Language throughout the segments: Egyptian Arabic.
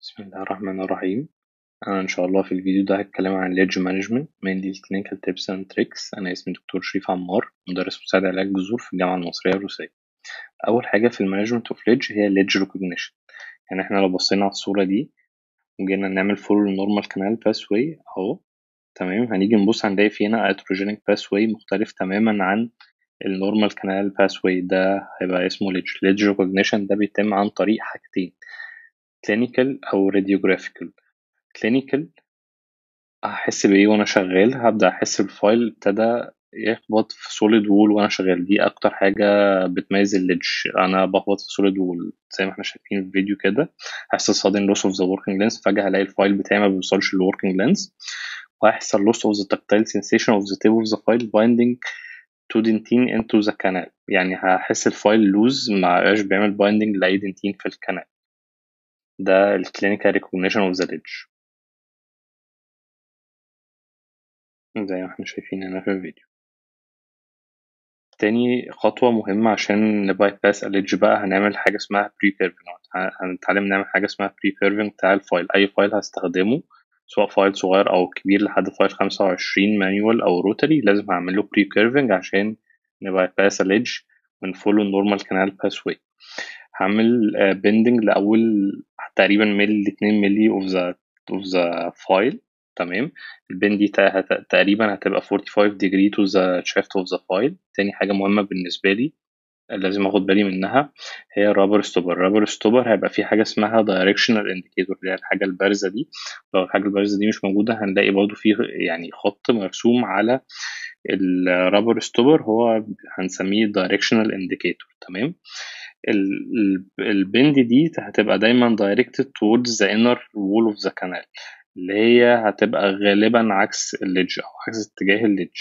بسم الله الرحمن الرحيم أنا إن شاء الله في الفيديو ده هتكلم عن Ledge Management mainly Clinical Tips and Tricks أنا اسمي دكتور شريف عمار مدرس مساعد علاج جذور في الجامعة المصرية الروسية أول حاجة في المانجمنت اوف Ledge هي Ledge Recognition يعني احنا لو بصينا على الصورة دي وجينا نعمل فول نورمال كانال باثوي أهو تمام هنيجي نبص هنلاقي في هنا اتروجينيك باثوي مختلف تماما عن النورمال كانال باثوي ده هيبقى اسمه ليدج ليدج ريكوجنيشن ده بيتم عن طريق حاجتين كلينيكال او راديوجرافيكال كلينيكال هحس بايه وانا شغال هبدا احس الفايل ابتدى يخبط في سوليد وول وانا شغال دي اكتر حاجه بتميز الليدج انا بخبط في سوليد وول زي ما احنا شايفين في الفيديو كده هيحصل sudden loss of the working lens فجاه هلاقي الفايل بتاعي ما بيوصلش للworking lens وهيحصل loss of the tactile sensation of the tip of the file binding to dentin into the canal يعني هحس الفايل لوز ما بقاش بيعمل بايندنج لاي دنتين في الكنال ده الكلينيكال ريكوجنيشن اوف ذا ليدج زي ما احنا شايفين هنا في الفيديو تاني خطوة مهمة عشان نباي باس الليدج بقى هنعمل حاجة اسمها بري كيرفنج هنتعلم نعمل حاجة اسمها بري كيرفنج بتاع الفايل أي فايل هستخدمه سواء فايل صغير أو كبير لحد فايل خمسة وعشرين مانيوال أو روتري لازم هعمل له بري كيرفنج عشان نباي باس الليدج ونفولو النورمال كانال باس واي هعمل بندنج لأول تقريبا ملي لاتنين ملي اوف ذا اوف ذا فايل تمام البين دي تقريبا هتبقى 45 degree to the shaft of the file تاني حاجة مهمة بالنسبة لي لازم اخد بالي منها هي الرابر ستوبر الرابر ستوبر هيبقى في حاجة اسمها directional indicator اللي هي الحاجة البارزة دي لو الحاجة البارزة دي مش موجودة هنلاقي برضو في يعني خط مرسوم على الرابر ستوبر هو هنسميه directional indicator تمام البند دي هتبقى دايما directed towards the inner wall of the canal اللي هي هتبقى غالبا عكس الليدج أو عكس اتجاه الليدج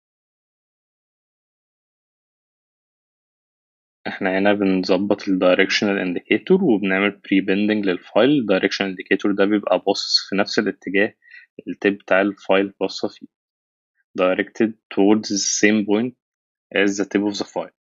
احنا هنا بنظبط ال directional indicator وبنعمل pre bending للفايل ال directional indicator ده بيبقى باصص في نفس الاتجاه التيب بتاع الفايل باصة فيه directed towards the same point as the tip of the file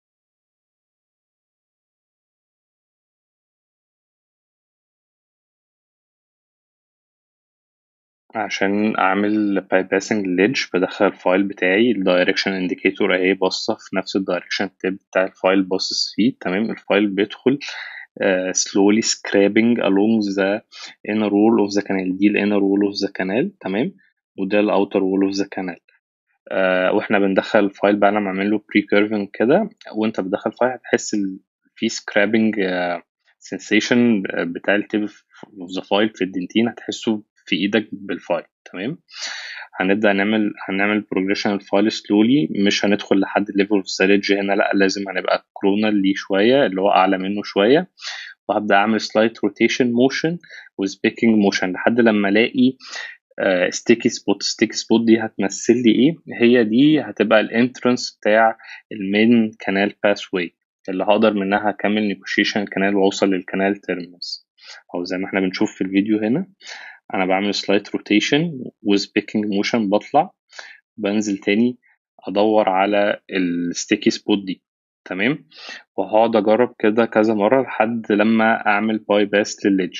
عشان اعمل bypassing ليدج بدخل الفايل بتاعي ال direction indicator اهي باصة في نفس ال direction تيب بتاع الفايل باصص فيه تمام الفايل بيدخل uh, slowly scraping along the inner wall of the canal دي ال inner wall of the canal تمام وده ال outer wall of the canal uh, واحنا بندخل الفايل بقى لما اعمل له pre curving كده وانت بتدخل الفايل هتحس في scrapping uh, sensation بتاع التيب of the file في الدنتين هتحسه في ايدك بالفايل تمام هنبدا نعمل هنعمل بروجريشن الفايل سلولي مش هندخل لحد الليفل اوف سالج هنا لا لازم هنبقى كرونال ليه شويه اللي هو اعلى منه شويه وهبدا اعمل سلايد روتيشن موشن وسبيكينج موشن لحد لما الاقي ستيكي سبوت ستيكي سبوت دي هتمثل لي ايه هي دي هتبقى الانترنس بتاع المين كانال باس واي اللي هقدر منها اكمل نيجوشيشن الكانال واوصل للكانال تيرمينس او زي ما احنا بنشوف في الفيديو هنا انا بعمل سلايد روتيشن وسبيكينج موشن بطلع بنزل تاني ادور على الستيكي سبوت دي تمام وهقعد اجرب كده كذا مره لحد لما اعمل باي باس للليدج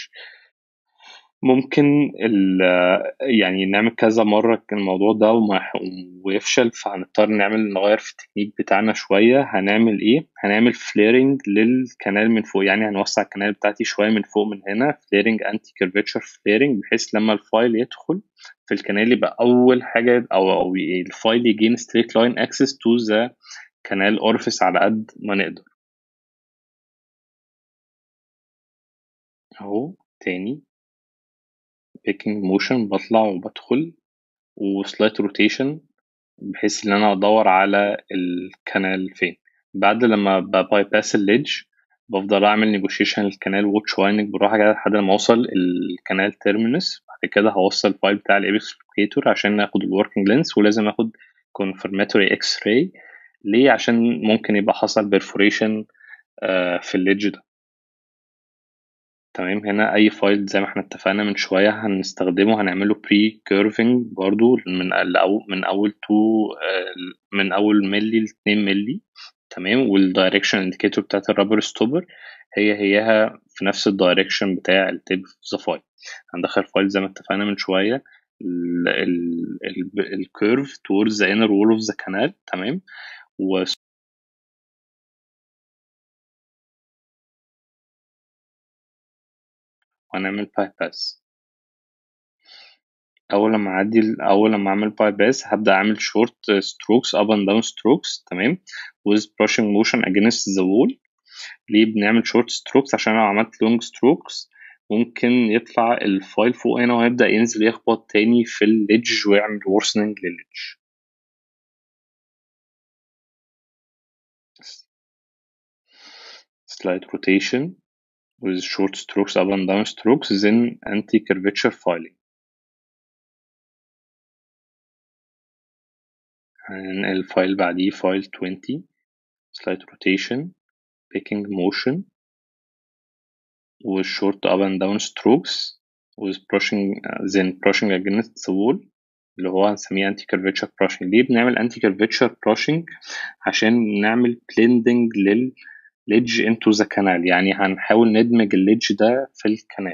ممكن يعني نعمل كذا مرة الموضوع ده وما ويفشل فهنضطر نعمل نغير في التكنيك بتاعنا شوية هنعمل ايه؟ هنعمل فليرنج للكنال من فوق يعني هنوسع الكنال بتاعتي شوية من فوق من هنا فليرنج انتي كيرفيتشر فليرنج بحيث لما الفايل يدخل في الكنال يبقى أول حاجة أو أو الفايل يجين ستريت لاين اكسس تو ذا كنال اورفيس على قد ما نقدر اهو تاني بيكينج موشن بطلع وبدخل وسلايت روتيشن بحيث ان انا ادور على الكنال فين بعد لما باي باس الليدج بفضل اعمل نيجوشيشن للكنال واتش وايننج بالراحه كده لحد لما اوصل الكنال تيرمينس بعد كده هوصل الفايل بتاع الايبكس لوكيتور عشان ناخد الوركينج لينس ولازم اخد confirmatory اكس راي ليه عشان ممكن يبقى حصل بيرفوريشن في الليدج ده تمام هنا اي فايل زي ما احنا اتفقنا من شويه هنستخدمه هنعمله بري كيرفنج برضو من من اول تو من اول ملي ل 2 ملي تمام والدايركشن انديكيتور بتاعت الرابر ستوبر هي هيها في نفس الدايركشن بتاع التيب ذا فايل هندخل فايل زي ما اتفقنا من شويه الكيرف towards the inner wall of the canal تمام و وهنعمل باي باس اول لما اعدي اول لما اعمل باي باس هبدا اعمل شورت ستروكس اب اند داون ستروكس تمام with brushing motion against the wall ليه بنعمل شورت ستروكس عشان لو عملت لونج ستروكس ممكن يطلع الفايل فوق هنا ويبدا ينزل يخبط تاني في الليدج ويعمل worsening للليدج slide rotation with short strokes up and down strokes then anti-curvature filing هننقل الفايل بعديه فايل 20 slide rotation picking motion with short up and down strokes with brushing uh, then brushing against the wall اللي هو هنسميه anti curvature brushing ليه بنعمل anti curvature brushing عشان نعمل blending لل ليدج into the canal يعني هنحاول ندمج الليدج ده في الكنال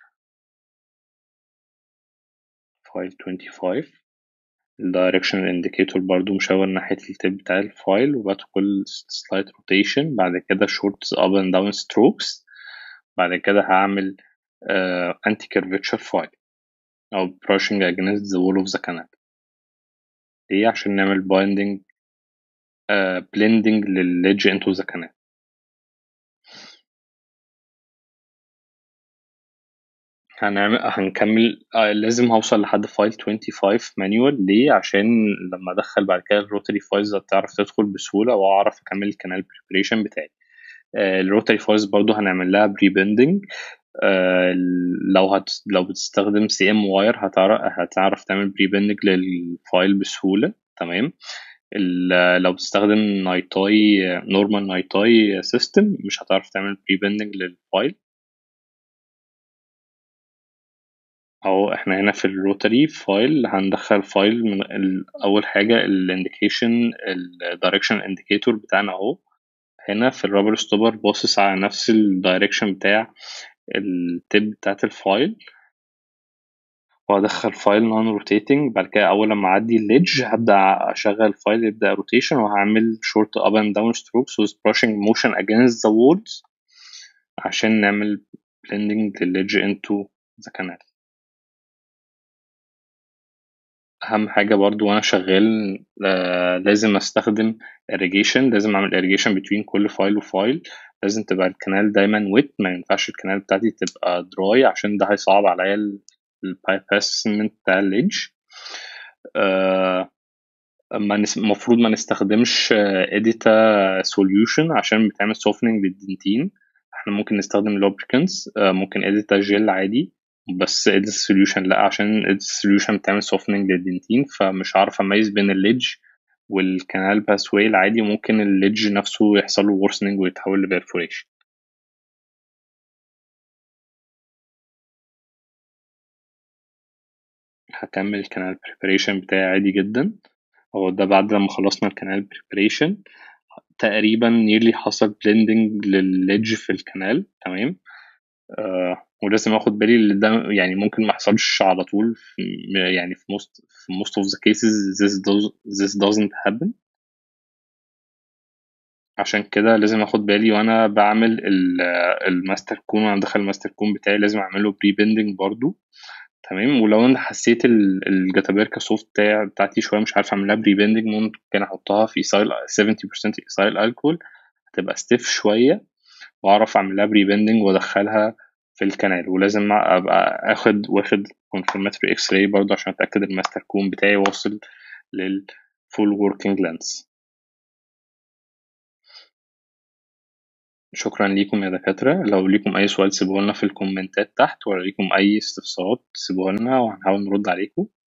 فايل 25 الدايركشن انديكيتور برضو مشاور ناحية التيب بتاع الفايل وبدخل سلايد روتيشن بعد كده شورت اب اند داون ستروكس بعد كده هعمل انتي كيرفتشر فايل او brushing against the wall of the canal ليه عشان نعمل binding uh, blending للليدج into the canal هنعمل هنكمل آه لازم هوصل لحد فايل 25 مانيوال ليه عشان لما ادخل بعد كده الروتري فايلز تعرف تدخل بسهوله واعرف اكمل الكانال بريبريشن بتاعي آه الروتري فايلز برضو هنعمل لها بري بندنج آه لو هت لو بتستخدم سي ام واير هتعرف هتعرف تعمل بري بندنج للفايل بسهوله تمام لو بتستخدم نايتاي نورمال نايتاي سيستم مش هتعرف تعمل بري بندنج للفايل أو إحنا هنا في الروتري فايل هندخل فايل من أول حاجة الانديكيشن الدايركشن انديكيتور بتاعنا أهو هنا في الرابر ستوبر باصص على نفس الدايركشن بتاع التب بتاعت الفايل وهدخل فايل نون روتيتنج بعد كده أول لما أعدي الليدج هبدأ أشغل الفايل يبدأ روتيشن وهعمل شورت أب أند داون strokes with brushing motion against the walls عشان نعمل blending للليدج into the canal اهم حاجه برضو وانا شغال آه لازم استخدم irrigation لازم اعمل irrigation between كل فايل وفايل لازم تبقى الكنال دايما ويت ما ينفعش الكنال بتاعتي تبقى دراي عشان ده هيصعب عليا البايب اسسمنت بتاع الليدج آه المفروض ما نستخدمش اديتا سوليوشن عشان بتعمل سوفننج للدنتين احنا ممكن نستخدم لوبريكانس آه ممكن اديتا جيل عادي بس اديت سوليوشن لا عشان اديت سوليوشن بتعمل سوفننج للدنتين فمش عارف اميز بين الليدج والكانال باسواي العادي ممكن الليدج نفسه يحصل له worsening ويتحول لبرفوريشن هكمل الكانال بريبريشن بتاعي عادي جدا هو ده بعد لما خلصنا الكانال بريبريشن تقريبا نيرلي حصل بلندنج للليدج في الكانال تمام آه ولازم اخد بالي ان ده يعني ممكن ما يحصلش على طول في يعني في most في most of the cases this does this doesn't happen عشان كده لازم اخد بالي وانا بعمل الماستر كون وانا داخل الماستر كون بتاعي لازم اعمله بري بندنج برضو تمام ولو انا حسيت الجاتابيركا سوفت بتاع بتاعتي شويه مش عارف اعملها بري بندنج ممكن احطها في سايل 70% ايثايل الكول هتبقى ستيف شويه واعرف اعملها بري بندنج وادخلها في الكنال ولازم ابقى اخد واخد confirmatory اكس راي برضه عشان اتاكد الماستر كون بتاعي واصل للفول working length شكرا ليكم يا دكاترة لو ليكم أي سؤال سيبوه لنا في الكومنتات تحت ولو ليكم أي استفسارات سيبوها لنا وهنحاول نرد عليكم